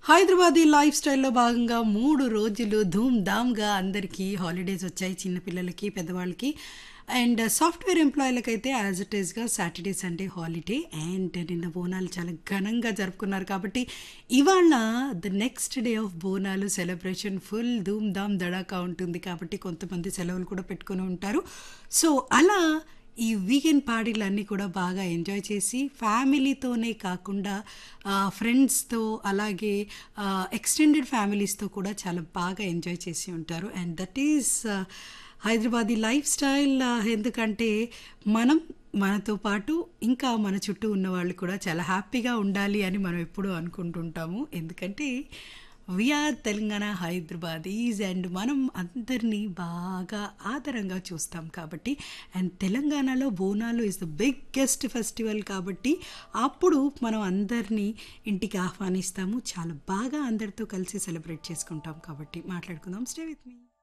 Hyderabadi life స్టైల్లో భాగంగా మూడు రోజులు ధూమ్ ధామ్గా అందరికీ హాలిడేస్ వచ్చాయి చిన్నపిల్లలకి పెద్దవాళ్ళకి అండ్ సాఫ్ట్వేర్ ఎంప్లాయీలకైతే యాజ్ ఇట్ ఈస్గా సాటర్డే సండే హాలిడే అండ్ నిన్న బోనాలు చాలా ఘనంగా జరుపుకున్నారు కాబట్టి ఇవాళ the next day of Bonalu celebration full ధూమ్ ధామ్ దడాకా ఉంటుంది కాబట్టి కొంతమంది సెలవులు కూడా పెట్టుకొని ఉంటారు సో అలా ఈ వీకెండ్ పార్టీలన్నీ కూడా బాగా ఎంజాయ్ చేసి ఫ్యామిలీతోనే కాకుండా ఫ్రెండ్స్తో అలాగే ఎక్స్టెండెడ్ ఫ్యామిలీస్తో కూడా చాలా బాగా ఎంజాయ్ చేసి ఉంటారు and that is Hyderabadi lifestyle ఎందుకంటే మనం మనతో పాటు ఇంకా మన చుట్టూ ఉన్న వాళ్ళు కూడా చాలా హ్యాపీగా ఉండాలి అని మనం ఎప్పుడూ అనుకుంటుంటాము ఎందుకంటే వీఆర్ తెలంగాణ హైదరాబాదీస్ అండ్ మనం అందరినీ బాగా ఆదరంగా చూస్తాం కాబట్టి అండ్ తెలంగాణలో Bonalu is the biggest festival కాబట్టి అప్పుడు మనం అందరినీ ఇంటికి ఆహ్వానిస్తాము చాలా బాగా అందరితో కలిసి సెలబ్రేట్ చేసుకుంటాం కాబట్టి మాట్లాడుకుందాం స్టే విత్ మీ